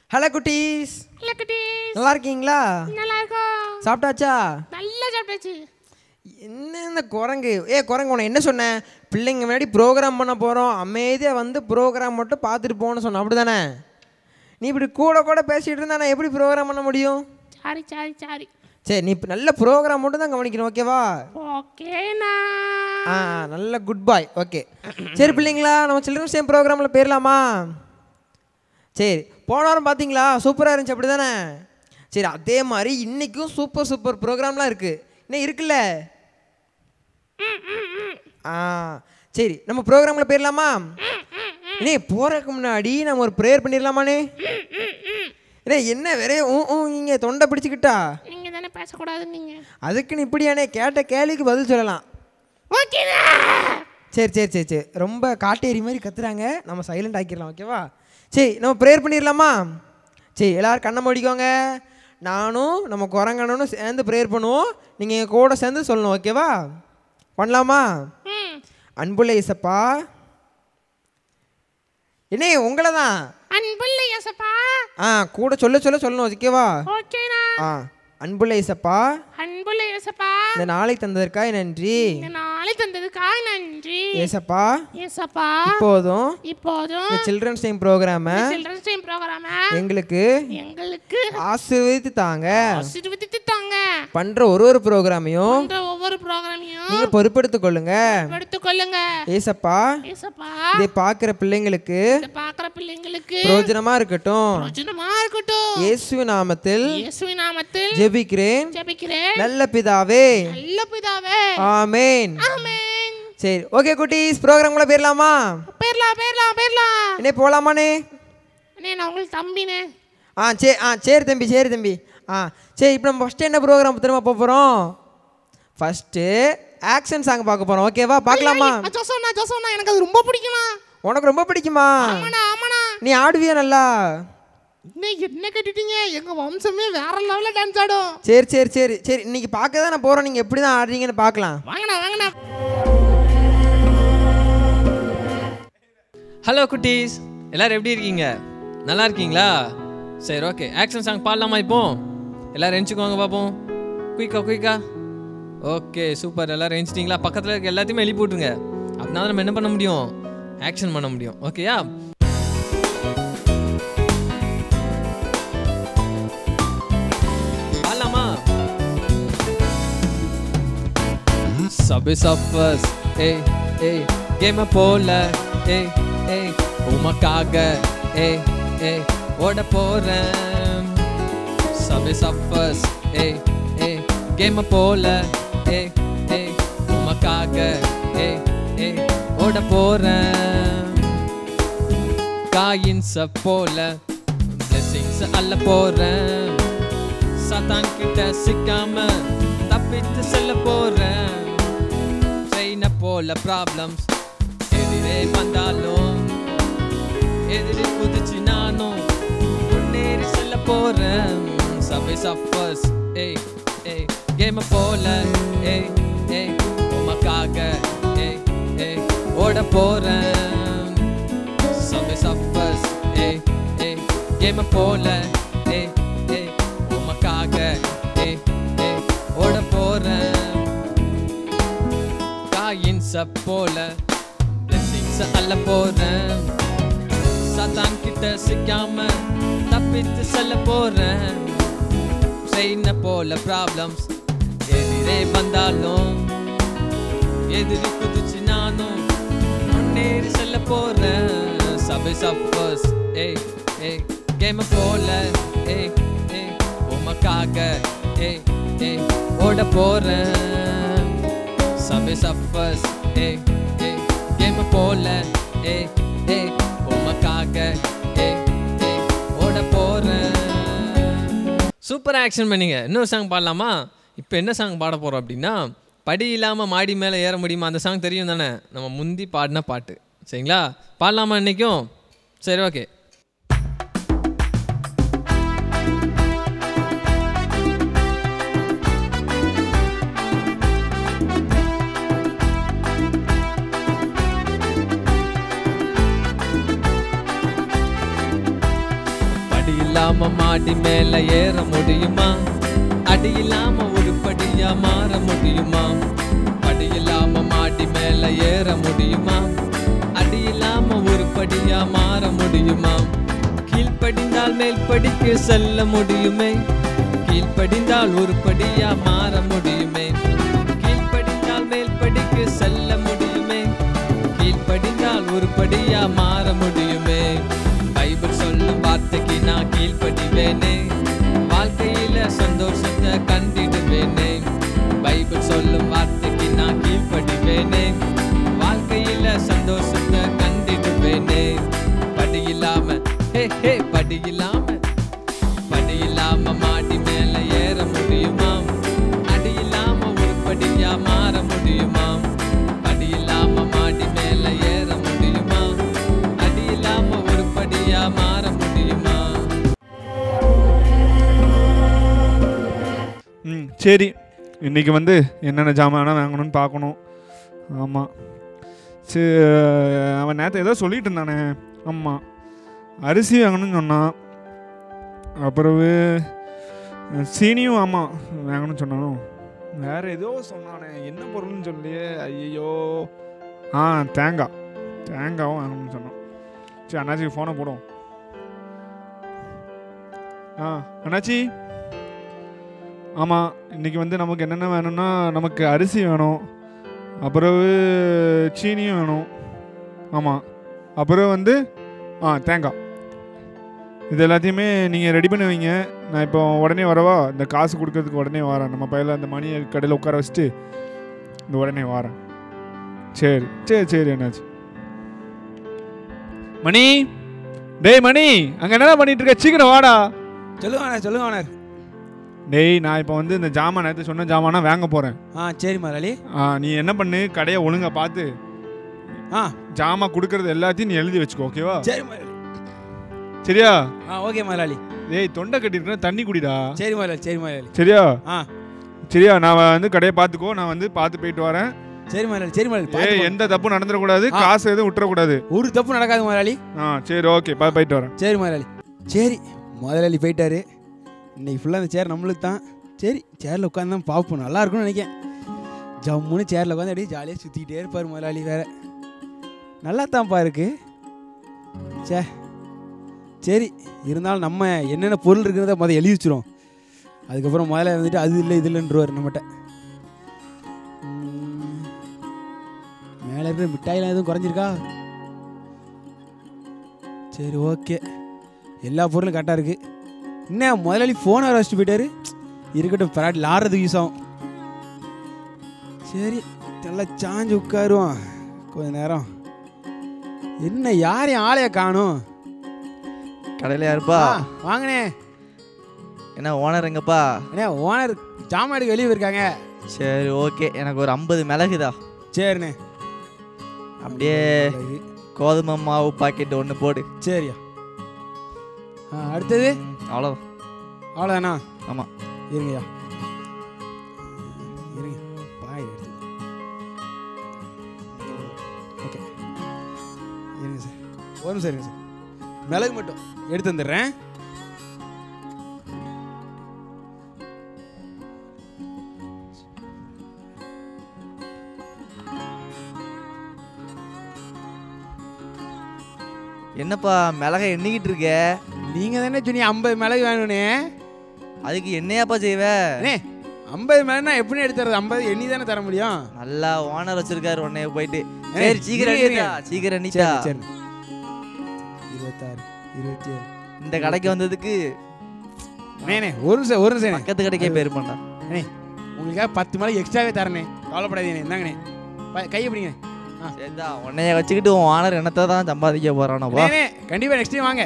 Hello குட்டீஸ் இல்ல குட்டீஸ் நல்லா இருக்கீங்களா நல்லா இருக்கும் சாப்பிட்டாச்சா நல்லா சாப்பிட்டாச்சு என்ன இந்த குரங்கு ஏ குரங்கு உன என்ன சொன்னேன் பிள்ளைங்க முன்னாடி ப்ரோக்ராம் பண்ண போகிறோம் அமைதியாக வந்து ப்ரோக்ராம் மட்டும் பார்த்துட்டு போகணும்னு சொன்னேன் அப்படி தானே நீ இப்படி கூட கூட பேசிகிட்டு இருந்தா நான் எப்படி ப்ரோக்ராம் பண்ண முடியும் சாரி சாரி சாரி சரி நீ இப்ப நல்ல ப்ரோக்ராம் மட்டும் தான் கவனிக்கணும் ஓகேவா ஓகேண்ணா ஆ நல்ல குட் பாய் ஓகே சரி பிள்ளைங்களா நம்ம சில்ட்ரன்ஸ் டே ப்ரோக்ராமில் போயிடலாமா சரி போன வாரம் பார்த்தீங்களா சூப்பராக இருந்துச்சு அப்படி தானே சரி அதே மாதிரி இன்றைக்கும் சூப்பர் சூப்பர் ப்ரோக்ராம்லாம் இருக்குது இன்னும் இருக்குல்ல ஆ சரி நம்ம ப்ரோக்ராமில் போயிடலாமா இனே போகிறதுக்கு முன்னாடி நம்ம ஒரு ப்ரேயர் பண்ணிடலாமாண்ணே இனே என்ன வேற ஊ ஊ இங்கே தொண்டை பிடிச்சிக்கிட்டா நீங்க தானே பேசக்கூடாது நீங்க அதுக்குன்னு இப்படியானே கேட்ட கேள்விக்கு பதில் சொல்லலாம் ஓகேண்ணா சரி சரி சரி சரி ரொம்ப காட்டேரி மாதிரி கத்துறாங்க நம்ம சைலண்ட் ஆக்கிடலாம் ஓகேவா சரி நம்ம ப்ரேயர் பண்ணிடலாமா சரி எல்லாரும் கண்ணை மூடிக்கோங்க நானும் நம்ம குரங்கண்ணனும் சேர்ந்து ப்ரேயர் பண்ணுவோம் நீங்கள் எங்கள் கூட சேர்ந்து சொல்லணும் ஓகேவா பண்ணலாமா ம் அன்புள்ள இசப்பா என்ன உங்களை தான் அன்புள்ள யசப்பா ஆ கூட சொல்ல சொல்ல சொல்லணும் ஓகேவா ஓகேண்ணா ஆ அன்புள்ள இசப்பா அன்புள்ள யசப்பா இந்த நாளை தந்ததற்காக நன்றி இந்த நாளை தந்ததுக்காக நன்றி ஏசப்பா யசப்பா இப்போதும் இப்போதும் இந்த சில்ட்ரன்ஸ் டைம் ப்ரோக்ராமை சில்ட்ரன்ஸ் டைம் ப்ரோக்ராம எங்களுக்கு எங்களுக்கு ஆசீர்வதித்து தாங்க ஆசீர்வதித்து தாங்க பண்ற ஒரு ஒரு ப்ரோக்ராமையும் இந்த ஒவ்வொரு ப்ரோக்ராமையும் நீங்க பொறுப்பெடுத்துக் கொள்ளுங்க எடுத்துக்கொள்ளுங்க ஏசப்பா ஏசப்பா இதை பார்க்குற பிள்ளைங்களுக்கு இதை பார்க்குற பிள்ளைங்களுக்கு பிரயோஜனமா இருக்கட்டும் பிரயோஜனமா இருக்கட்டும் இயேசு நாமத்தில் இயேசுவின் நாமத்தில் ஜெபிக்கிறேன் ஜெபிக்கிறேன் நல்ல பிதாவே நல்ல பிதாவே ஆமேன் ஆமென் சரி ஓகே குட்டீஸ் ப்ரோக்ராம்குள்ள போயிடலாமா பேர்லாம் பேர்லாம் பேர்லாம் என்ன போகலாமாண்ணே அண்ணே நான் உங்களுக்கு தம்பினே ஆ சரி ஆ சரி தம்பி சரி தம்பி ஆ சரி இப்போ நம்ம ஃபஸ்ட்டு என்ன ப்ரோக்ராம் திரும்ப போக போகிறோம் ஃபஸ்ட்டு ஆக்ஷன் சாங் பார்க்க போகிறோம் ஓகேவா பார்க்கலாமா ஜோசோண்ணா ஜோசோண்ணா எனக்கு அது ரொம்ப பிடிக்குமா உனக்கு ரொம்ப பிடிக்குமா ஆமாண்ணா ஆமாண்ணா நீ ஆடுவியா நல்லா இன்னைக்கு என்ன கேட்டுட்டீங்க எங்க வம்சமே வேற லெவல்ல டான்ஸ் ஆடும் சரி சரி சரி சரி இன்னைக்கு பார்க்க தான் நான் போகிறோம் நீங்கள் எப்படி தான் ஆடுறீங்கன்னு பார்க்கலாம் வாங்கண்ணா வாங்கண்ணா ஹலோ குட்டீஸ் எல்லாரும் எப்படி இருக்கீங்க நல்லா இருக்கீங்களா சரி ஓகே ஆக்ஷன் சாங் பாடலாமா இப்போ எல்லாரும் எஞ்சிக்கோங்க பார்ப்போம் குயிக்கா குயிக்கா ஓகே சூப்பர் எல்லாரும் எஞ்சிட்டிங்களா பக்கத்தில் இருக்க எல்லாத்தையுமே எழுப்பி விட்ருங்க அப்படின்னா தான் நம்ம என்ன பண்ண முடியும் ஆக்ஷன் பண்ண முடியும் ஓகேயா பாடலாமா சபை சப்பஸ் ஏய் ஏய் கேம போல ஏய் ஏய் உமக்காக ஏய் ஏய் ஓட போறேன் சபை சப்பஸ் ஏய் ஏய் கேம போல ஏய் ஏய் உமக்காக ஏய் ஏய் ஓட போறேன் காயின் போல blessings அல்ல போறேன் சதான் கிட்ட சிக்காம தப்பித்து செல்ல போறேன் ட்ரெயினை போல ப்ராப்ளம்ஸ் எதிரே வந்தாலும் எதிரே குதிச்சு நானும் முன்னேறி செல்ல போறேன் சபை சஃபர்ஸ் ஏய் ஏய் கேம போல ஏய் ஏய் உமக்காக ஏய் ஏய் ஓட போறேன் சபை சஃபர்ஸ் ஏய் ஏய் கேம போல ஏய் ஏய் உமக்காக ஏய் ஏய் ஓட போறேன் காயின் போல blessings அல்ல போறேன் சதான் கிட்ட சிக்காம தப்பித்து செல்ல போறேன் ட்ரெயினை போல ப்ராப்ளம்ஸ் எதிரே வந்தாலும் எதிரி குதிச்சு நானும் முன்னேறி செல்ல போறேன் சபை சப்பர்ஸ் ஏய் ஏய் கேம போல ஏய் ஏய் உமக்காக ஏய் ஏய் ஓட போறேன் சபை சப்பர்ஸ் ஏய் ஏய் கேம போல ஏய் ஏய் உமக்காக ஏய் ஏய் ஓட போறேன் சூப்பர் ஆக்ஷன் பண்ணீங்க இன்னொரு சாங் பாடலாமா இப்போ என்ன சாங் பாட போகிறோம் அப்படின்னா படி இல்லாமல் மாடி மேலே ஏற முடியுமா அந்த சாங் தெரியும் தானே நம்ம முந்தி பாடின பாட்டு சரிங்களா பாடலாமா இன்னைக்கும் சரி ஓகே படி இல்லாம மாடி மேல ஏற முடியுமா அடி இல்லாம ஒரு படியா மாற முடியுமா படி இல்லாம மாடி மேல ஏற முடியுமா அடி இல்லாம ஒரு படியா மாற முடியுமா கீழ்ப்படிந்தால் மேல் படிக்கு செல்ல முடியுமே கீழ்ப்படிந்தால் ஒரு படியா மாற முடியுமே கீழ்ப்படிந்தால் மேல் படிக்கு செல்ல முடியுமே கீழ்ப்படிந்தால் ஒரு படியா மாற முடியுமே பைபிள் சொல்லும் வார்த்தைக்கு நான் கீழ்ப்படிவேனே வாழ்க்கையில சந்தோஷத்தை கண்டிடுவேனே பைபிள் சொல்லும் வார்த்தைக்கு நான் கீழ்ப்படிவேனே வாழ்க்கையில சந்தோஷத்தை கண்டிடுவேனே படி இல்லாம ஹே ஹே படி இல்லாம படி இல்லாம மாடி மேல ஏற முடியுமா அடி இல்லாம ஒரு படியா மாற முடியுமா படி இல்லாம மாடி மேல ஏற முடியுமா அடி இல்லாம ஒரு படியா மாற முடியுமா ம் சரி இன்னைக்கு வந்து என்னென்ன ஜாமான் வாங்கணும்னு பார்க்கணும் ஆமாம் சரி அவன் நேற்று ஏதோ சொல்லிட்டு இருந்தானே ஆமாம் அரிசி வாங்கணும்னு சொன்னான் அப்புறவு சீனியும் ஆமாம் வாங்கணும்னு சொன்னானோ வேறு ஏதோ சொன்னானே என்ன பொருள்னு சொல்லி ஐயோ ஆ தேங்காய் தேங்காவும் வாங்கணும்னு சொன்னான் சரி அண்ணாச்சிக்கு ஃபோனை போடும் ஆ அண்ணாச்சி ஆமாம் இன்றைக்கி வந்து நமக்கு என்னென்ன வேணும்னா நமக்கு அரிசி வேணும் அப்புறம் சீனியும் வேணும் ஆமாம் அப்புறம் வந்து ஆ தேங்காய் இது எல்லாத்தையுமே நீங்கள் ரெடி பண்ணி வைங்க நான் இப்போ உடனே வரவா இந்த காசு கொடுக்கறதுக்கு உடனே வரேன் நம்ம பையில அந்த மணியை கடையில் உட்கார வச்சுட்டு இந்த உடனே வரேன் சரி சரி சரி என்னாச்சு மணி டேய் மணி அங்கே என்னடா பண்ணிட்டு இருக்க சீக்கிரம் வாடா சொல்லுங்க ஓனர் சொல்லுங்க ஓனர் டேய் நான் இப்போ வந்து இந்த ஜாமான் நேற்று சொன்ன ஜாமானா வாங்க போகிறேன் ஆ சரி முதலாளி நீ என்ன பண்ணு கடையை ஒழுங்கா பார்த்து ஆ ஜாமான் கொடுக்கறது எல்லாத்தையும் நீ எழுதி வச்சுக்கோ ஓகேவா சரி முதலாளி சரியா ஆ ஓகே முதலாளி டேய் தொண்டை கட்டிருக்கேன் தண்ணி குடிடா சரி முதலாளி சரி முதலாளி சரியா ஆ சரியா நான் வந்து கடையை பார்த்துக்கோ நான் வந்து பார்த்து போயிட்டு வரேன் சரி முதலாளி சரி முதலாளி ஏய் பார்த்து எந்த தப்பும் நடந்துடக்கூடாது ஆ. காசு எதுவும் விட்டுறக்கூடாது ஒரு தப்பு நடக்காது முதலாளி ஆ சரி ஓகே பா போயிட்டு வரேன் சரி முதலாளி சரி முதலாளி போயிட்டாரு இன்னைக்கு ஃபுல்லாக அந்த சேர் நம்மளுக்கு தான் சரி சேரில் உட்காந்து தான் பார்ப்போம் நல்லா இருக்கும்னு நினைக்கிறேன் ஜம்முன்னு சேரில் உட்காந்து அப்படியே ஜாலியாக சுற்றிக்கிட்டே இருப்பார் முதலாளி வேற நல்லா தான்ப்பா இருக்கு சே சரி இருந்தாலும் நம்ம என்னென்ன பொருள் இருக்கிறத முதல்ல எழுதி வச்சிரும் அதுக்கப்புறம் முதல்ல வந்துட்டு அது இல்லை இது இல்லைன்றவர் நம்மகிட்ட உம், மேலே இருக்கிற மிட்டாயெல்லாம் எதுவும் குறைஞ்சிருக்கா சரி ஓகே எல்லா பொருளும் கரெக்டாக இருக்குது என்ன முதலாளி ஃபோனை வர வச்சுட்டு போயிட்டாரு இருக்கட்டும் பராட்டி லாடுறதுக்கு யூஸ் ஆகும் சரி நல்லா சாஞ்சு உட்காருவோம் கொஞ்ச நேரம் என்ன யாரையும் ஆளைய காணும் கடையில் யாருப்பா வாங்கண்ணே என்ன ஓனர் எங்கப்பா அண்ணே ஓனர் ஜாமான் எடுக்க வெளியே போயிருக்காங்க சரி ஓகே எனக்கு ஒரு ஐம்பது மிளகுதா சரிண்ணே அப்படியே கோதுமை மாவு பாக்கெட் ஒன்று போடு சரியா ஆ, அடுத்தது ம், அவ்வளோதான் அவ்வளோதானா ஆமா. இருங்கய்யா இருங்க பாய் எடுத்து ஓகே இருங்க சார் ஒரு நிமிஷம் இருங்க சார் மிளகு மட்டும் எடுத்து வந்துடுறேன் என்னப்பா மிளகை எண்ணிக்கிட்டு இருக்க நீங்கள் தானே சொன்னீங்க ஐம்பது மிளகு வேணும்னே அதுக்கு என்னையாப்பா செய்வ அண்ணே ஐம்பது மிளகுனா எப்படி எடுத்து தரது ஐம்பது எண்ணி தானே தர முடியும் நல்லா ஓனர் வச்சிருக்காரு உன்னைய போயிட்டு ஏய், சரி சீக்கிரம் இருங்க, எண்ணிட்டா சீக்கிரம் எண்ணிட்டா சரி சரி இருபத்தாறு இருபத்தி ஏழு இந்த கடைக்கு வந்ததுக்கு அண்ணே ஒரு நிமிஷம் ஒரு நிமிஷம் பக்கத்து கடைக்கே பேர் பண்ணா அண்ணே உங்களுக்காக பத்து மலை எக்ஸ்ட்ராவே தரேனே கவலைப்படாதீங்க இந்தாங்கண்ணே ப- கையை பிடிங்க ஆ சரிதா உன்னைய வச்சுக்கிட்டு உன் ஓனர் என்னத்தை தான் சம்பாதிக்க போறானப்பா அண்ணே கண்டிப்பாக நெக்ஸ்ட் டைம் வாங்க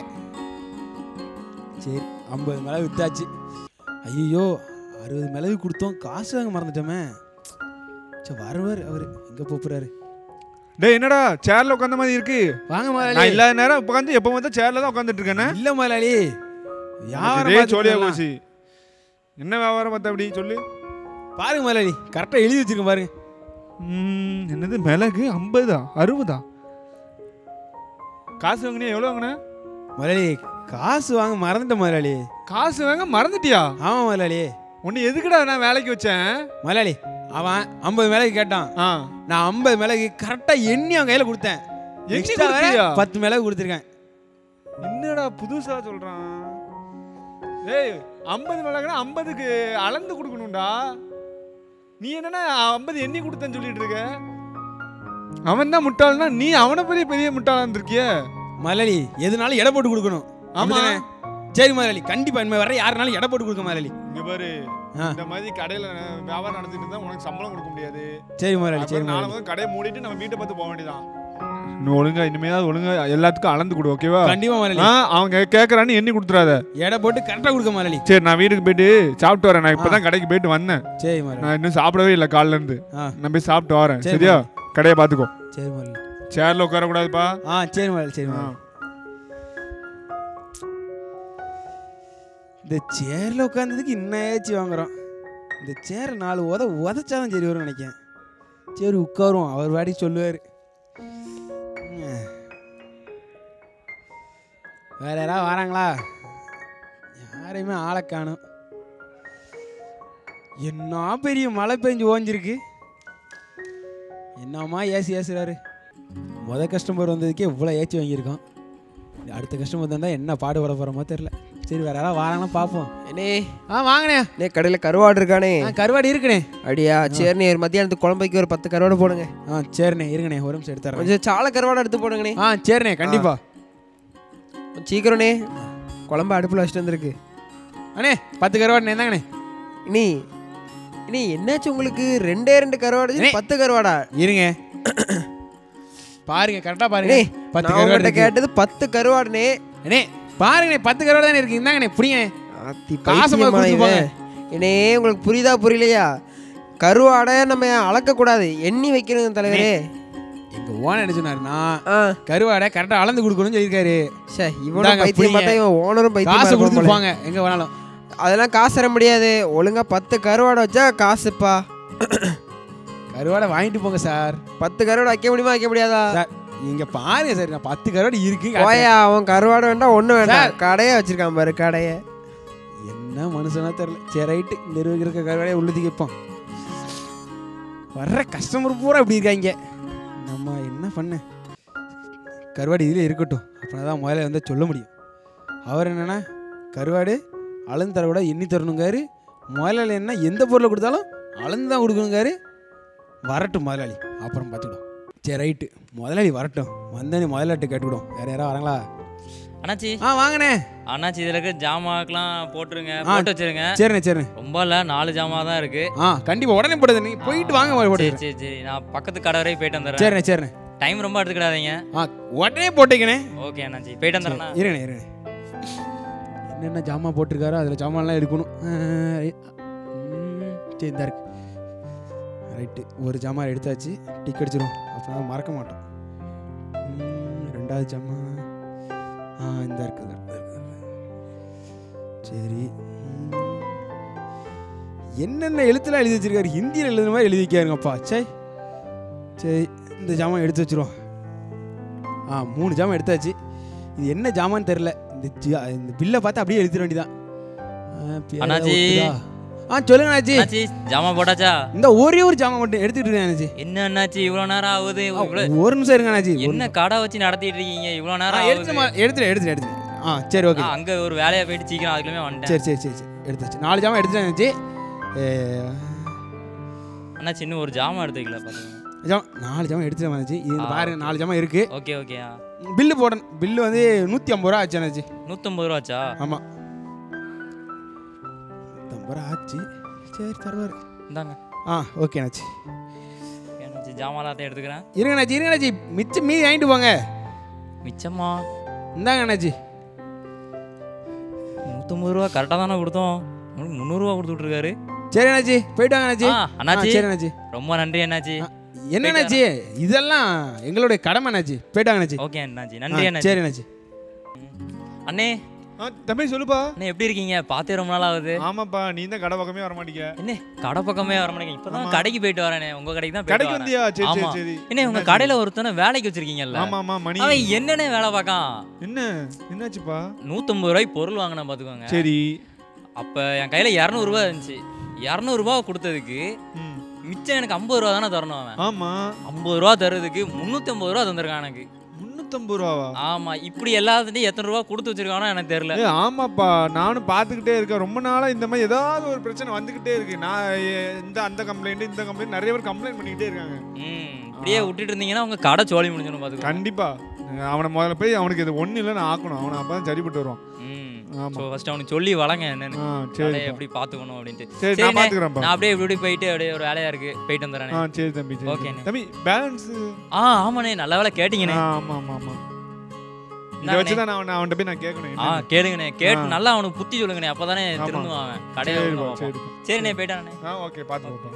சரி ஐம்பது மிளகு வித்தாச்சு ஐயோ அறுபது மிளகு கொடுத்தோம் காசு வாங்க மறந்துட்டோமே சரி வருவார் அவர் எங்கே போகிறாரு டேய் என்னடா சேர்ல உட்காந்த மாதிரி இருக்கு வாங்க நான் முதலாளி இல்லாத நேரம் உட்காந்து எப்போ வந்து சேர்ல தான் உட்காந்துட்டு இருக்கேனே இல்லை முதலாளி வியாபாரம் இதே பார்த்துட்டு சோழியா இருக்கலாம். போச்சு என்ன வியாபாரம் பார்த்த அப்படி சொல்லு பாருங்க முதலாளி கரெக்டாக எழுதி வச்சிருக்கேன் பாருங்க ம், என்னது மிளகு ஐம்பதா அறுபதா காசு வாங்கினியா எவ்வளோ வாங்கின முதலாளி காசு வாங்க மறந்துட்டேன் முதலாளி காசு வாங்க மறந்துட்டியா ஆமாம் முதலாளி உன்னை எதுக்குடா நான் வேலைக்கு வச்சேன் முதலாளி அவன் ஐம்பது மிளகு கேட்டான் ஆ நான் ஐம்பது மிளகு கரெக்டாக எண்ணி அவன் கையில் கொடுத்தேன் எண்ணி Extra வேற கொடுத்தியா? பத்து மிளகு கொடுத்துருக்கேன் என்னடா புதுசா சொல்றான் ஏய் ஐம்பது மிளகுனா ஐம்பதுக்கு அளந்து கொடுக்கணும்டா நீ என்னன்னா ஐம்பது எண்ணி கொடுத்தேன்னு சொல்லிட்டு இருக்க அவன் தான் முட்டாள்னா நீ அவனை பெரிய பெரிய முட்டாளா இருந்திருக்கிய முதலாளி எதுனாலும் எடை போட்டு கொடுக்கணும் ஆமா அப்படிதானே? சரி முதலாளி கண்டிப்பா இனிமே வர யாருனாலும் எடை போட்டு கொடுக்க முதலாளி இங்க பாரு ஆ. இந்த மாதிரி கடையில வியாபாரம் நடத்திட்டு இருந்தா உனக்கு சம்பளம் கொடுக்க முடியாது சரி முதலாளி சரி அப்புறம் நாளை முதலாளி முதல் கடையை மூடிட்டு நம்ம வீட்டை பார்த்து போக வேண்டியதான் நீ ஒழுங்கா இனிமேதான் ஒழுங்கா எல்லாத்துக்கும் அளந்து கொடு ஓகேவா கண்டிப்பா முதலாளி ஆ அவங்க கேக்குறான்னு எண்ணி கொடுத்துறாத எடை போட்டு கரெக்டாக கொடுக்க முதலாளி சரி நான் வீட்டுக்கு போயிட்டு சாப்பிட்டு வரேன் நான் இப்பதான் கடைக்கு போயிட்டு வந்தேன் சரி முதலாளி நான் இன்னும் சாப்பிடவே இல்லை காலைல இருந்து ஆ நான் போய் சாப்பிட்டு வரேன் சரி, சரியா கடையை பார்த்துக்கோ சரி முதலாளி சேர்ல உட்கார கூடாதுப்பா ஆ சரி முதலாளி சரி முதலாளி இந்த சேரில் உட்காந்ததுக்கு இன்னும் ஏச்சு வாங்குறோம் இந்த சேரை நாலு உத உதச்சாதான் சரி வரும்னு நினைக்கிறேன் சரி உட்காருவோம் அவர் வாடி சொல்லுவார் வேற யாராவது வராங்களா யாரையுமே ஆளை காணும் என்ன பெரிய மழை பெஞ்சு ஓஞ்சிருக்கு என்னம்மா ஏசி ஏசுறாரு முத கஸ்டமர் வந்ததுக்கே இவ்வளோ ஏச்சி வாங்கியிருக்கோம் அடுத்த கஸ்டமர் வந்தால் என்ன பாடுபட போகிறோமோ தெரில சரி வேற யாராவது வாராங்கன்னா பார்ப்போம் அண்ணே ஆ வாங்கண்ணே அண்ணே கடையில் கருவாடு இருக்கானே ஆ கருவாடு இருக்குண்ணே அடியா சரிண்ணே ஒரு மத்தியானத்துக்கு குழம்பைக்கு ஒரு பத்து கருவாடு போடுங்க ஆ சரிண்ணே இருங்கண்ணே ஒரு நிமிஷம் எடுத்துறேன் கொஞ்சம் சாலை கருவாடு எடுத்து போடுங்கண்ணே ஆ சரிண்ணே கண்டிப்பா கொஞ்சம் சீக்கிரம்ண்ணே குழம்பு அடுப்பில் வச்சுட்டு வந்திருக்கு அண்ணே பத்து கருவாடுண்ணே தாங்கண்ணே இனி இனி என்னாச்சு உங்களுக்கு ரெண்டே ரெண்டு கருவாடு அண்ணே. பத்து கருவாடா இருங்க பாருங்க கரெக்டாக பாருங்க அண்ணே பத்து நான் கருவாடு உங்கள்கிட்ட இருக்கு. கேட்டது பத்து கருவாடுனே அண்ணே பாருங்கண்ணே பத்து கருவாடு தானே இருக்கு இந்தாங்கண்ணே பிடிங்கண்ணே ஆத்தி காசை முதல்ல பைத்தியமா கொடுத்து இவன். என்னே உங்களுக்கு புரியுதா புரியலையா கருவாடை நம்ம அளக்கக்கூடாது எண்ணி வைக்கணும் தலைவரே எங்க ஓனர் என்ன சொன்னாருன்னா ஆ கருவாடை கரெக்டாக அளந்து கொடுக்கணும்னு சொல்லியிருக்காரு சே இவனும் இந்தாங்க, பைத்தியம் புடிங்க. பார்த்தா இவன் ஓனரும் காசு பைத்தியம் கொடுத்துருப்பாங்க எங்க வேணாலும் அதெல்லாம் காசு தர முடியாது ஒழுங்கா பத்து கருவாடை வச்சா காசுப்பா கருவாடை வாங்கிட்டு போங்க சார் பத்து கருவாடை வைக்க முடியுமா வைக்க முடியாதா சார் இங்க பாருங்க சார் நான் பத்து கருவாடு இருக்கு போயா அவன் கருவாடை வேண்டாம் ஒன்றும் வேண்டாம் கடையை வச்சிருக்கான் பாரு கடையை என்ன மனுஷனா தெரியல சரி ரைட்டு இந்த இருபது இருக்க கருவாடையை உள்ளதுக்கு வைப்போம் வர்ற கஸ்டமர் பூரா இப்படி இருக்காங்க நம்ம என்ன பண்ண கருவாடு இதில் இருக்கட்டும் அப்படின்னா தான் முதல்ல வந்து சொல்ல முடியும் அவர் என்னன்னா கருவாடு அளந்து தர கூட எண்ணி தரணுங்காரு முதலாளி என்ன எந்த பொருளை கொடுத்தாலும் அளந்து தான் கொடுக்கணுங்காரு வரட்டும் முதலாளி அப்புறம் பார்த்துக்கிடும் சரி ரைட்டு முதலாளி வரட்டும் வந்தனே முதலாளிட்ட கேட்டுக்கிடும் வேற யாராவது வராங்களா அண்ணாச்சி ஆ வாங்கண்ணே அண்ணாச்சி இதில் இருக்க ஜாமாக்கெல்லாம் போட்டுருங்க ஆ. போட்டு வச்சிருங்க சரிண்ணே சரிண்ணே ரொம்ப இல்லை நாலு ஜாமா தான் இருக்கு ஆ கண்டிப்பாக உடனே போடுது நீங்கள் போயிட்டு வாங்க சரி போட்டு சரி சரி நான் பக்கத்து கடை வரையும் போயிட்டு வந்துடுறேன் சரிண்ணே சரிண்ணே டைம் ரொம்ப எடுத்துக்கிடாதீங்க ஆ உடனே போட்டுக்கண்ணே ஓகே அண்ணாச்சி போயிட்டு வந்துடுறேண்ணா இருங்கண்ணே இருங்கண்ணே என்னென்ன ஜாமான் போட்டிருக்காரோ அதில் ஜாமான்லாம் எடுக்கணும் ஆ, ம், சரி இந்த இருக்கு ரைட்டு ஒரு ஜாமான் எடுத்தாச்சு டிக் அடிச்சிடும் அப்போ மறக்க மாட்டோம் ம், ரெண்டாவது ஜாமான் ஆ இந்த இருக்கு இந்த இருக்கு, இந்த இருக்கு. சரி ம். என்னென்ன எழுத்துலாம் எழுதி வச்சிருக்காரு ஹிந்தியில் எழுதுன மாதிரி எழுதி வைக்காருங்கப்பா சரி சரி இந்த ஜாமான் எடுத்து வச்சிருவோம் ஆ மூணு ஜாமான் எடுத்தாச்சு இது என்ன ஜாமான்னு தெரில இந்த ஜி- இந்த பில்லை பார்த்து அப்படியே எழுதிட வேண்டியதான் ஆ, பேரை அண்ணாச்சி. ஒத்துதா? ஆ சொல்லுங்க அண்ணாச்சி அண்ணாச்சி ஜாமா போட்டாச்சா இந்த ஒரே ஒரு ஜாமான் மட்டும் எடுத்துட்டு இருக்கேன் அண்ணாச்சி என்ன அண்ணாச்சி இவ்வளோ நேரம் ஆகுது ஆ, இவ்வளோ ஒரு நிமிஷம் இருங்க அண்ணாச்சி ஒரு என்ன கடை வச்சு நடத்திட்டு இருக்கீங்க இவ்வளோ ஆ, நேரம் எடுத்து ஆகுது எடுத்துட்டு எடுத்துட்டு எடுத்துட்டு ஆ சரி ஓகே நான் அங்க ஒரு வேலையா போயிட்டு சீக்கிரம் அதுக்குள்ளே வந்துட்டேன் சரி சரி சரி சரி எடுத்தாச்சு நாலு ஜாமான் எடுத்துட்டேன் அண்ணாச்சி ஏ, அண்ணாச்சி இன்னும் ஒரு ஜாமா எடுத்து வைக்கல பாருங்க ஜாமான் நாலு ஜாமான் எடுத்துட்டேன் அண்ணாச்சி இது ஆ. பாருங்க நாலு ஜாமான் இருக்கு ஓகே ஓகே பில்லு போடணும் பில்லு வந்து நூற்றி ஐம்பது ரூபா ஆச்சு அண்ணாச்சி நூற்றம்பது ரூபாச்சா ஆமாம் நூற்றம்பது ரூபா ஆச்சு சரி தருவார் இந்தாங்க ஆ ஓகே அண்ணாச்சி ஓகே, அண்ணாச்சி ஜாமா எல்லாத்தையும் எடுத்துக்கிறேன் இருங்க அண்ணாச்சி இருங்க அண்ணாச்சி மிச்சம் மீதி வாங்கிட்டு போங்க மிச்சமா இந்தாங்க அண்ணாச்சி நூற்றம்பது ரூபா கரெக்டாக தானே கொடுத்தோம் உங்களுக்கு முந்நூறுரூவா கொடுத்து விட்ருக்காரு சரி அண்ணாச்சி போயிட்டு வாங்க அண்ணாச்சி ஆ ஆ, அண்ணாச்சி சரி அண்ணாச்சி ரொம்ப நன்றி அண்ணாச்சி ஆ, என்ன அண்ணாச்சி இதெல்லாம் எங்களுடைய கடமை அண்ணாச்சி போயிட்டு வாங்க அண்ணாச்சி ஓகே அண்ணாச்சி ஆ, நன்றி அண்ணாச்சி சரி அண்ணாச்சி அண்ணே ஆ, தம்பி சொல்லுப்பா அண்ணே எப்படி இருக்கீங்க பார்த்தே ரொம்ப நாள் ஆகுது ஆமாப்பா நீ தான் கடை பக்கமே வர மாட்டீங்க என்ன கடை பக்கமே வர மாட்டேங்க இப்பதான் ஆமா. கடைக்கு போயிட்டு வரேனே உங்க கடைக்கு தான் கடைக்கு போயிட்டு வரேன் வந்தியா சரி சரி ஆமா. சரி என்ன உங்க என்னாச்சு? கடையில ஒருத்தனை வேலைக்கு வச்சிருக்கீங்கல்ல ஆமா ஆமா மணி அவன் என்னென்ன வேலை பார்க்கான் என்ன என்னாச்சுப்பா நூத்தம்பது ரூபாய்க்கு பொருள் வாங்கினா பாத்துக்கோங்க சரி அப்ப என் கையில இரநூறுபா இருந்துச்சு இரநூறுபா கொடுத்ததுக்கு ம். மிச்சம் எனக்கு ஐம்பது ரூபா தானே தரணும் அவன் ஆமா ஐம்பது ரூபா தர்றதுக்கு முந்நூத்தி ஐம்பது ரூபா தந்திருக்கான் எனக்கு முன்னூத்தம்பது ரூபாவா ஆமா இப்படி எல்லாத்துட்டையும் எத்தனை ரூபா கொடுத்து வச்சிருக்கானோ எனக்கு தெரியல ஏ ஆமாப்பா நானும் பார்த்துக்கிட்டே இருக்கேன் ரொம்ப நாளா இந்த மாதிரி ஏதாவது ஒரு பிரச்சனை வந்துகிட்டே இருக்கு நான் எ- இந்த அந்த கம்ப்ளைண்ட் இந்த கம்ப்ளைண்ட் நிறைய பேர் கம்ப்ளைண்ட் பண்ணிக்கிட்டே இருக்காங்க ம் இப்படியே விட்டுட்டு இருந்தீங்கன்னா உங்க கடை சோழி முடிஞ்சிடும் பாத்துக்கோ கண்டிப்பா அவனை முதல்ல போய் அவனுக்கு இது ஒண்ணு இல்லை நான் ஆக்கணும் அவனை அப்பதான் சரிப்பட்டு வருவான் ம் ஆமா ஸோ ஃபர்ஸ்ட் அவனுக்கு சொல்லி வளங்க என்னன்னு ஆ கடையை சரி எப்படி பாத்துக்கணும் அப்படின்ட்டு சரி நான் சரிண்ணே, பாத்துக்கிறேன்ப்பா நான் அப்படியே இப்படி இப்படி போயிட்டு அப்படியே ஒரு வேலையா இருக்கு போயிட்டு ஆ வந்துடுறேன் சரி தம்பி சரி ஓகேண்ணே. தம்பி பேலன்ஸ் ஆ ஆமாண்ணே நல்ல வேலை கேட்டீங்கண்ணே ஆமா ஆமா ஆமா இதை இந்தாண்ணே. வச்சு தான் நான் அவனை அவன்கிட்ட போய் நான் கேட்கணும் ஆ என்னன்னு. கேளுங்கண்ணே கேட்டு ஆ. நல்லா அவனுக்கு புத்தி சொல்லுங்கண்ணே அப்பதானே ஆமா. திருந்துவான் அவன் கடையை சரிப்பா, ஒழுங்கா பார்ப்பான். சரிப்பா. சரிண்ணே போயிட்டானே ஆ ஓகே பார்த்து போப்பா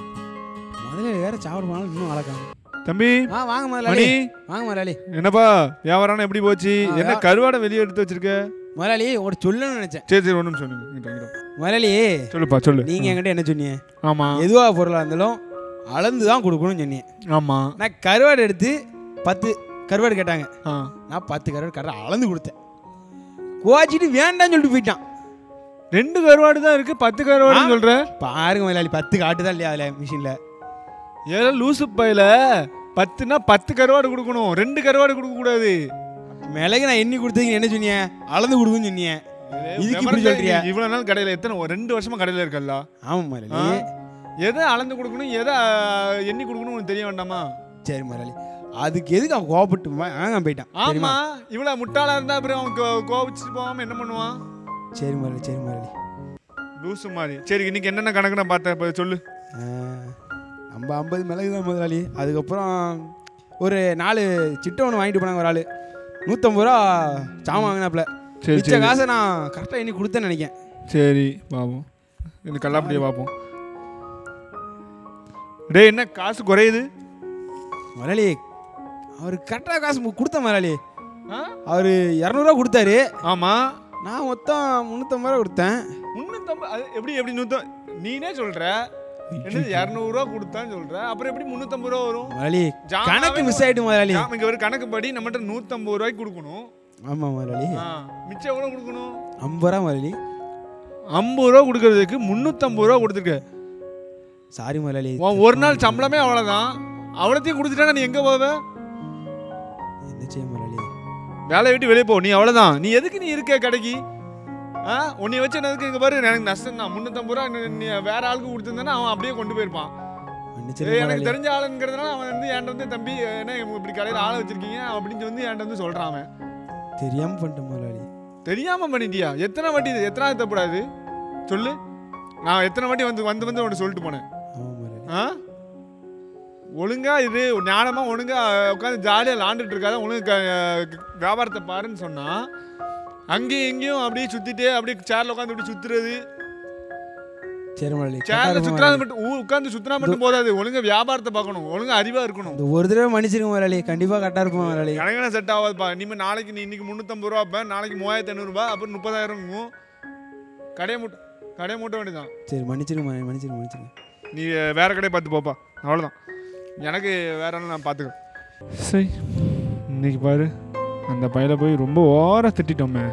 முதல்ல வேற சாப்பிட போனாலும் இன்னும் வளர்க்காங்க தம்பி ஆ வாங்க மணி முதலாளி வாங்க முதலாளி என்னப்பா வியாபாரம் எப்படி போச்சு ஆ, என்ன வியா- கருவாடை வெளியே எடுத்து வச்சிருக்க முதலாளி ஒரு சொல்லணும்னு நினைச்சேன் சரி சரி ஒன்றும் சொல்லுங்க இங்கிட்ட, இங்கிட்ட. முதலாளி சொல்லுப்பா சொல்லு நீங்க என்கிட்ட என்ன சொன்னீங்க ஆமா எதுவா பொருளாக இருந்தாலும் அளந்து தான் கொடுக்கணும்னு சொன்னீங்க ஆமா நான் கருவாடு எடுத்து பத்து கருவாடு கேட்டாங்க ஆ நான் பத்து கருவாடு கரெக்டாக அளந்து கொடுத்தேன் கோச்சிட்டு வேண்டாம்னு சொல்லிட்டு போயிட்டான் ரெண்டு கருவாடு தான் இருக்கு பத்து கருவாடுன்னு ஆ. சொல்ற பாருங்க முதலாளி பத்து காட்டு தான் இல்லையா அதில் மிஷினில் ஏதோ லூசு பையில பத்துனா பத்து கருவாடு கொடுக்கணும் ரெண்டு கருவாடு கொடுக்க கூடாது மிளகு நான் எண்ணி கொடுத்தீங்க என்ன சொன்னீங்க அளந்து கொடுக்குன்னு சொன்னீங்க இதுக்கு இப்படி சொல்றியா? இவ்வளவு நாள் கடையில எத்தனை ஒரு ரெண்டு வருஷமா கடையில இருக்கல்ல ஆமாம் முதலாளி எதை அளந்து கொடுக்கணும் எதை ஆ, எண்ணி கொடுக்கணும் உனக்கு தெரிய வேண்டாமா சரி முதலாளி அதுக்கு எதுக்கு அவன் கோவப்பட்டு வாங்க போயிட்டான் ஆமா தெரியுமா இவ்வளவு முட்டாளா இருந்தா அப்புறம் அவன் கோ- கோவிச்சுட்டு போகாம என்ன பண்ணுவான் சரி முதலாளி சரி முதலாளி லூசு மாதிரி சரி இன்னைக்கு என்னென்ன கணக்கு நான் பார்த்தேன் இப்ப சொல்லு ஆ, நம்ம ஐம்பது மிளகு தான் முதலாளி அதுக்கப்புறம் ஒரு நாலு சிட்டை ஒன்று வாங்கிட்டு போனாங்க ஒரு ஆள் நூற்றம்பது ரூபா சாமான் வாங்கினாப்புல சரி மிச்ச சரி காசை நான் கரெக்டாக எண்ணி கொடுத்தேன்னு நினைக்கிறேன் சரி பாப்போம் இந்த கல்லாப்படியை பார்ப்போம் டேய் என்ன காசு குறையுது முதலாளி அவர் கரெக்டாக காசு மு- கொடுத்தேன் முதலாளி ஆ? அவர் இரநூறுவா கொடுத்தாரு ஆமா நான் மொத்தம் முந்நூற்றம்பது ரூபா கொடுத்தேன் முன்னூத்தம்பது அது எப்படி எப்படி நூத்தம் நீனே சொல்ற என்னது இரநூறுவா கொடுத்தான்னு சொல்ற அப்புறம் எப்படி முந்நூத்தம்பது ரூபா வரும் முதலாளி ஜாமாவே கணக்கு மிஸ் ஆகிட்டு முதலாளி ஜாம் இங்க ஒரு கணக்கு படி நம்மகிட்ட நூத்தம்பது ரூபாய்க்கு கொடுக்கணும் ஆமாம் முதலாளி ஆ, மிச்சம் எவ்வளவு கொடுக்கணும் ஐம்பது ரூபா முதலாளி ஐம்பது ரூபா கொடுக்கறதுக்கு முந்நூத்தம்பது ரூபா கொடுத்துருக்க சாரி முதலாளி உன் ஒரு நாள் சம்பளமே அவ்வளவுதான் அவ்வளோத்தையும் கொடுத்துட்டா நீ எங்க போவ என்ன செய்ய முதலாளி வேலையை விட்டு வெளியே போ நீ அவ்வளவுதான் நீ எதுக்கு நீ இருக்க கடைக்கு ஆ உன்னை வச்சு என்னதுக்கு இங்க பாரு எனக்கு நஷ்டம் தான் முந்நூத்தம்பது ரூபா நீ- நீ வேற ஆளுக்கு கொடுத்துருந்தானா அவன் அப்படியே கொண்டு போயிருப்பான் மன்னிச்சிருங்க ஏய், எனக்கு முதலாளி தெரிஞ்ச ஆளுங்கிறதுனால அவன் வந்து என்கிட்ட வந்து தம்பி என்ன இப்படி கடையில் ஆளை வச்சிருக்கீங்க அப்படின்னு வந்து என்கிட்ட வந்து சொல்றான் அவன் தெரியாமல் பண்ணிட்டேன் முதலாளி தெரியாம பண்ணிட்டியா எத்தனை வாட்டி இது எத்தனை தப்படாது சொல்லு நான் எத்தனை வாட்டி வந்து வந்து வந்து உன்னை சொல்லிட்டு போனேன் ஆமாம் முதலாளி ஆ ஒழுங்கா இது ஞானமா ஒழுங்கா உட்காந்து ஜாலியாக விளாண்டுட்டு இருக்காத ஒழுங்கு க- வியாபாரத்தை பாருன்னு சொன்னா அங்கேயும் இங்கேயும் அப்படியே சுத்திட்டு அப்படியே சேர்ல உட்காந்து இப்படி சுத்துறது சரி முதலாளி சேர்ல கரெக்டா சுத்துறது இருக்கும் மட்டும் ஊ- உட்காந்து சுத்தினா மட்டும் போதாது ஒழுங்கா வியாபாரத்தை பார்க்கணும் ஒழுங்கா அறிவா இருக்கணும் இந்த ஒரு தடவை மன்னிச்சிருங்க முதலாளி கண்டிப்பாக கரெக்டாக இருப்போம் முதலாளி கணக்கான செட் ஆகாதுப்பா இனிமேல் நாளைக்கு நீ இன்னைக்கு முந்நூற்றம்பது ரூபா வைப்பேன் நாளைக்கு மூவாயிரத்தி ஐநூறுரூபா அப்புறம் முப்பதாயிரம் கடையை மூட்ட கடையை மூட்ட வேண்டியதான் சரி மன்னிச்சிருங்க முதலாளி, மன்னிச்சிருங்க மன்னிச்சிருங்க நீ வேற கடையை பார்த்து போப்பா அவ்வளோதான் எனக்கு வேற ஒன்றும் நான் பார்த்துக்கிறேன் சரி இன்னைக்கு பாரு அந்த பையலை போய் ரொம்ப ஓர திட்டிட்டோமே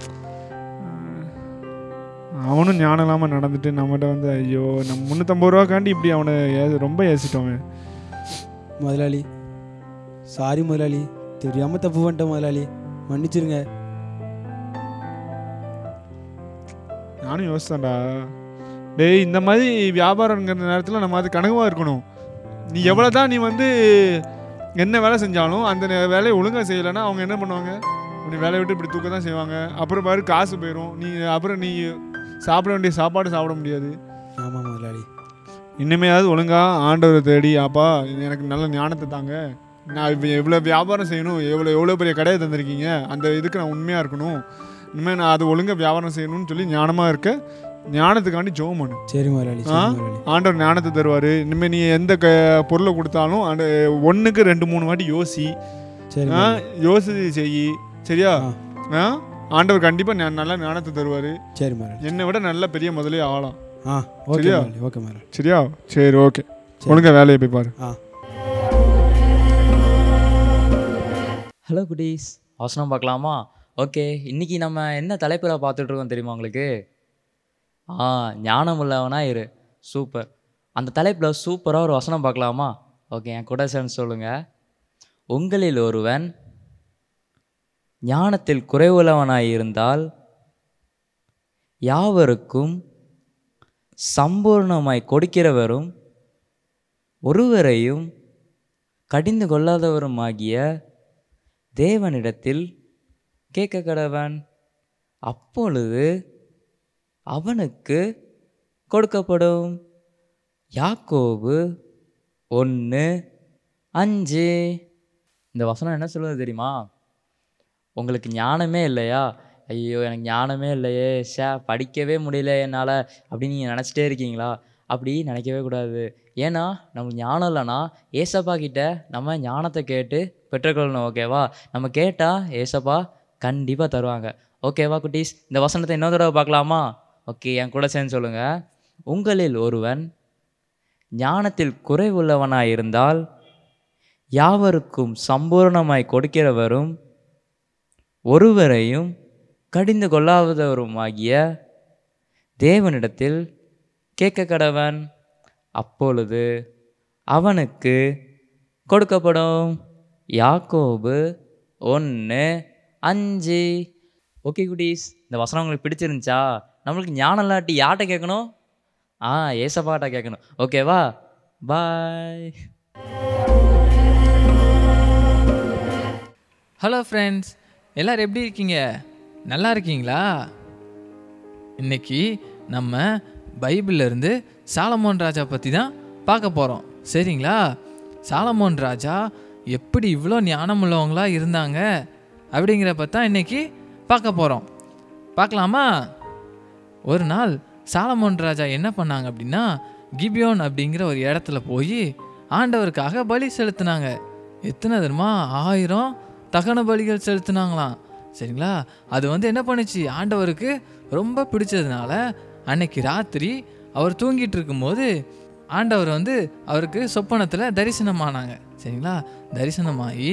அவனும் ஞானம் இல்லாமல் நடந்துட்டு நம்மகிட்ட வந்து ஐயோ நம்ம முந்நூற்றம்பது ரூபாக்காண்டி இப்படி அவனை ஏ- ரொம்ப ஏசிட்டோமே முதலாளி சாரி முதலாளி தெரியாமல் தப்பு பண்ணிட்டேன் முதலாளி மன்னிச்சிருங்க நானும் யோசித்தேன்டா டேய் இந்த மாதிரி வியாபாரங்கிற நேரத்தில் நம்ம அது கனகமாக இருக்கணும் நீ எவ்வளோ தான் நீ வந்து என்ன வேலை செஞ்சாலும் அந்த நே- வேலையை ஒழுங்காக செய்யலைன்னா அவங்க என்ன பண்ணுவாங்க உன்னை வேலையை விட்டு இப்படி தூக்க தான் செய்வாங்க அப்புறம் பாரு காசு போயிடும் நீ அப்புறம் நீ சாப்பிட வேண்டிய சாப்பாடு சாப்பிட முடியாது ஆமாம் முதலாளி இனிமையாவது ஒழுங்காக ஆண்டவரை தேடி அப்பா எனக்கு நல்ல ஞானத்தை தாங்க நான் இப்போ எவ்வளோ வியாபாரம் செய்யணும் எவ்வளோ எவ்வளோ பெரிய கடையை தந்திருக்கீங்க அந்த இதுக்கு நான் உண்மையாக இருக்கணும் இனிமேல் நான் அது ஒழுங்காக வியாபாரம் செய்யணும்னு சொல்லி ஞானமாக இருக்க ஞானத்துக்காண்டி ஜோம் பண்ணு சரி முதலாளி ஆ? சரி முதலாளி ஆண்டவர் ஞானத்தை தருவார் இனிமேல் நீ எந்த க பொருளை கொடுத்தாலும் அந்த ஒன்றுக்கு ரெண்டு மூணு வாட்டி யோசி சரி ஆ முதலாளி. யோசிச்சு செய் சரியா ஆ. ஆ ஆண்டவர் கண்டிப்பாக நல்ல ஞானத்தை தருவார் சரி முதலாளி என்னை விட நல்ல பெரிய முதலே ஆகலாம் ஆ ஓகே சரியா? முதலாளி ஓகே முதலாளி சரியா சரி ஓகே சரி. ஒழுங்கா வேலையை போய் பாரு ஆ ஹலோ குட்டீஸ் அவசரம் பார்க்கலாமா ஓகே இன்னைக்கு நம்ம என்ன தலைப்பில் பார்த்துட்டு இருக்கோம் தெரியுமா உங்களுக்கு ஆ ஞானம் உள்ளவனா இரு சூப்பர் அந்த தலைப்பில் சூப்பராக ஒரு வசனம் பார்க்கலாமா ஓகே என் கூட சேர்ந்து சொல்லுங்கள் உங்களில் ஒருவன் ஞானத்தில் குறைவுள்ளவனாய் இருந்தால் யாவருக்கும் சம்பூர்ணமாய் கொடுக்கிறவரும் ஒருவரையும் கடிந்து கொள்ளாதவருமாகிய தேவனிடத்தில் கேட்க கடவன் அப்பொழுது அவனுக்கு கொடுக்கப்படும் யாக்கோபு ஒன்று அஞ்சு இந்த வசனம் என்ன சொல்லுது தெரியுமா உங்களுக்கு ஞானமே இல்லையா ஐயோ எனக்கு ஞானமே இல்லையே ஷே படிக்கவே முடியல என்னால் அப்படின்னு நீங்கள் நினச்சிட்டே இருக்கீங்களா அப்படி நினைக்கவே கூடாது ஏன்னா நமக்கு ஞானம் இல்லைன்னா ஏசப்பா கிட்ட நம்ம ஞானத்தை கேட்டு பெற்றுக்கொள்ளணும் ஓகேவா நம்ம கேட்டால் ஏசப்பா கண்டிப்பாக தருவாங்க ஓகேவா குட்டீஸ் இந்த வசனத்தை இன்னொரு தடவை பார்க்கலாமா ஓகே என் கூட சேர்ந்து சொல்லுங்கள் உங்களில் ஒருவன் ஞானத்தில் குறைவுள்ளவனாய் இருந்தால் யாவருக்கும் சம்பூர்ணமாய் கொடுக்கிறவரும் ஒருவரையும் கடிந்து கொள்ளாதவருமாகிய தேவனிடத்தில் கேட்க கடவன் அப்பொழுது அவனுக்கு கொடுக்கப்படும் யாக்கோபு ஒன்று அஞ்சு ஓகே குட்டீஸ் இந்த வசனம் உங்களுக்கு பிடிச்சிருந்துச்சா நம்மளுக்கு ஞானம் இல்லாட்டி யார்கிட்ட கேட்கணும் ஆ ஏசப்பாட்ட கேட்கணும் ஓகேவா பாய் ஹலோ ஃப்ரெண்ட்ஸ் எல்லாரும் எப்படி இருக்கீங்க நல்லா இருக்கீங்களா இன்னைக்கு நம்ம பைபிள்ல இருந்து சாலமோன் ராஜா பற்றி தான் பார்க்க போகிறோம் சரிங்களா சாலமோன் ராஜா எப்படி இவ்வளோ ஞானம் உள்ளவங்களா இருந்தாங்க அப்படிங்கிற தான் இன்னைக்கு பார்க்க போகிறோம் பார்க்கலாமா ஒரு நாள் சாலமோன் ராஜா என்ன பண்ணாங்க அப்படின்னா கிபியோன் அப்படிங்கிற ஒரு இடத்துல போய் ஆண்டவருக்காக பலி செலுத்தினாங்க எத்தனை தெரியுமா ஆயிரம் தகன பலிகள் செலுத்தினாங்களாம் சரிங்களா அது வந்து என்ன பண்ணுச்சு ஆண்டவருக்கு ரொம்ப பிடிச்சதுனால அன்னைக்கு ராத்திரி அவர் தூங்கிட்டு இருக்கும்போது ஆண்டவர் வந்து அவருக்கு சொப்பனத்தில் தரிசனமானாங்க சரிங்களா தரிசனமாகி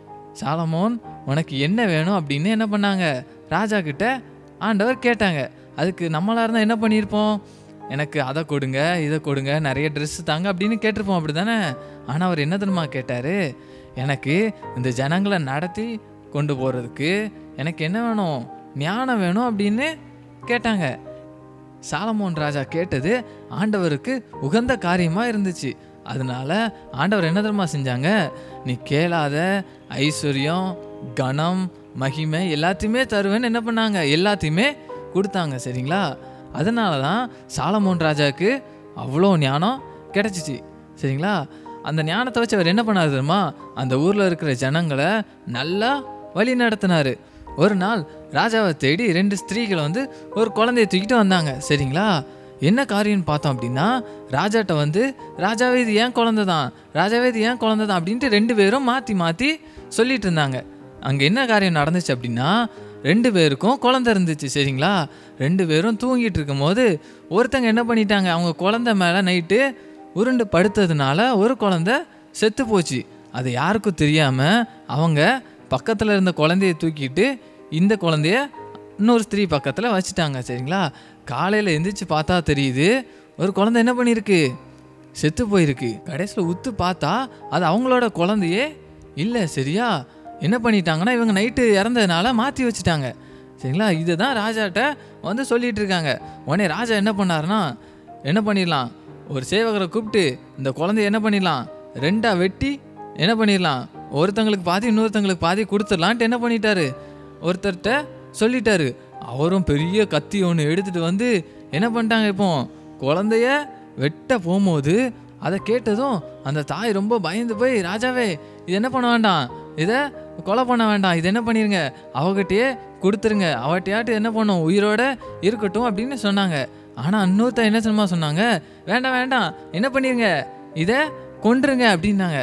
சாலமோன் உனக்கு என்ன வேணும் அப்படின்னு என்ன பண்ணாங்க ராஜா கிட்ட ஆண்டவர் கேட்டாங்க அதுக்கு நம்மளா இருந்தால் என்ன பண்ணியிருப்போம் எனக்கு அதை கொடுங்க இதை கொடுங்க நிறைய ட்ரெஸ் தாங்க அப்படின்னு கேட்டிருப்போம் அப்படி தானே ஆனால் அவர் என்ன தெரியுமா கேட்டார் எனக்கு இந்த ஜனங்களை நடத்தி கொண்டு போகிறதுக்கு எனக்கு என்ன வேணும் ஞானம் வேணும் அப்படின்னு கேட்டாங்க சாலமோன் ராஜா கேட்டது ஆண்டவருக்கு உகந்த காரியமாக இருந்துச்சு அதனால ஆண்டவர் என்ன தெரியுமா செஞ்சாங்க நீ கேளாத ஐஸ்வர்யம் கணம் மகிமை எல்லாத்தையுமே தருவேன்னு என்ன பண்ணாங்க எல்லாத்தையுமே கொடுத்தாங்க சரிங்களா அதனால தான் சாலமோன் ராஜாவுக்கு அவ்வளோ ஞானம் கிடச்சிச்சு சரிங்களா அந்த ஞானத்தை வச்சு அவர் என்ன பண்ணாரு தெரியுமா அந்த ஊரில் இருக்கிற ஜனங்களை நல்லா வழி நடத்தினாரு ஒரு நாள் ராஜாவை தேடி ரெண்டு ஸ்திரீகள் வந்து ஒரு குழந்தைய தூக்கிட்டு வந்தாங்க சரிங்களா என்ன காரியம்னு பார்த்தோம் அப்படின்னா ராஜாட்ட வந்து ராஜாவே இது ஏன் குழந்தை தான் ராஜாவே இது ஏன் குழந்தை தான் அப்படின்ட்டு ரெண்டு பேரும் மாற்றி மாற்றி சொல்லிட்டு இருந்தாங்க அங்கே என்ன காரியம் நடந்துச்சு அப்படின்னா ரெண்டு பேருக்கும் குழந்தை இருந்துச்சு சரிங்களா ரெண்டு பேரும் தூங்கிட்டு இருக்கும்போது ஒருத்தங்க என்ன பண்ணிட்டாங்க அவங்க குழந்தை மேலே நைட்டு உருண்டு படுத்ததுனால ஒரு குழந்தை செத்து போச்சு அது யாருக்கும் தெரியாமல் அவங்க பக்கத்தில் இருந்த குழந்தைய தூக்கிட்டு இந்த குழந்தைய இன்னொரு ஸ்திரீ பக்கத்தில் வச்சுட்டாங்க சரிங்களா காலையில் எந்திரிச்சு பார்த்தா தெரியுது ஒரு குழந்தை என்ன பண்ணியிருக்கு செத்து போயிருக்கு கடைசியில் உத்து பார்த்தா அது அவங்களோட குழந்தையே இல்லை சரியா என்ன பண்ணிட்டாங்கன்னா இவங்க நைட்டு இறந்ததுனால மாற்றி வச்சுட்டாங்க சரிங்களா இதை தான் ராஜாட்ட வந்து சொல்லிட்டு இருக்காங்க உடனே ராஜா என்ன பண்ணாருன்னா என்ன பண்ணிடலாம் ஒரு சேவகரை கூப்பிட்டு இந்த குழந்தைய என்ன பண்ணிடலாம் ரெண்டா வெட்டி என்ன பண்ணிடலாம் ஒருத்தங்களுக்கு பாதி இன்னொருத்தங்களுக்கு பாதி கொடுத்துடலான்ட்டு என்ன பண்ணிட்டாரு ஒருத்தர்கிட்ட சொல்லிட்டாரு அவரும் பெரிய கத்தி ஒன்று எடுத்துட்டு வந்து என்ன பண்ணிட்டாங்க இப்போ குழந்தைய வெட்ட போகும்போது அதை கேட்டதும் அந்த தாய் ரொம்ப பயந்து போய் ராஜாவே இது என்ன பண்ண வேண்டாம் இதை கொலை பண்ண வேண்டாம் இது என்ன பண்ணிருங்க அவகிட்டயே கொடுத்துருங்க அவட்டையாட்டு என்ன பண்ணும் உயிரோட இருக்கட்டும் அப்படின்னு சொன்னாங்க ஆனால் இன்னொருத்த என்ன சொன்னமா சொன்னாங்க வேண்டாம் வேண்டாம் என்ன பண்ணிருங்க இதை கொன்றுங்க அப்படின்னாங்க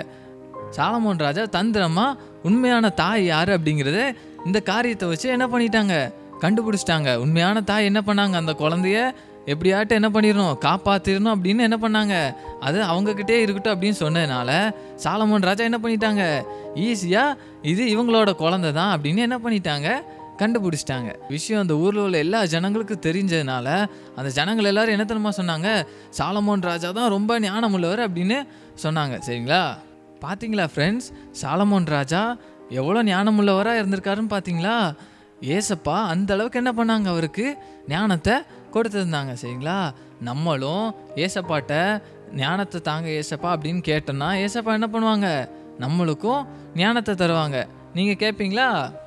சாலமோன் ராஜா தந்திரமா உண்மையான தாய் யார் அப்படிங்கிறத இந்த காரியத்தை வச்சு என்ன பண்ணிட்டாங்க கண்டுபிடிச்சிட்டாங்க உண்மையான தாய் என்ன பண்ணாங்க அந்த குழந்தைய எப்படியாட்டும் என்ன பண்ணிடணும் காப்பாற்றிடணும் அப்படின்னு என்ன பண்ணாங்க அது அவங்கக்கிட்டே இருக்கட்டும் அப்படின்னு சொன்னதுனால சாலமோன் ராஜா என்ன பண்ணிட்டாங்க ஈஸியாக இது இவங்களோட குழந்தை தான் அப்படின்னு என்ன பண்ணிட்டாங்க கண்டுபிடிச்சிட்டாங்க விஷயம் அந்த ஊரில் உள்ள எல்லா ஜனங்களுக்கும் தெரிஞ்சதுனால அந்த ஜனங்கள் எல்லாரும் என்ன தெரியுமா சொன்னாங்க சாலமோன் ராஜா தான் ரொம்ப ஞானம் உள்ளவர் அப்படின்னு சொன்னாங்க சரிங்களா பார்த்தீங்களா ஃப்ரெண்ட்ஸ் சாலமோன் ராஜா எவ்வளோ ஞானம் உள்ளவராக இருந்திருக்காருன்னு பார்த்தீங்களா ஏசப்பா அந்த அளவுக்கு என்ன பண்ணாங்க அவருக்கு ஞானத்தை கொடுத்துருந்தாங்க சரிங்களா நம்மளும் ஏசப்பாட்ட ஞானத்தை தாங்க ஏசப்பா அப்படின்னு கேட்டோம்னா ஏசப்பா என்ன பண்ணுவாங்க நம்மளுக்கும் ஞானத்தை தருவாங்க நீங்கள் கேட்பீங்களா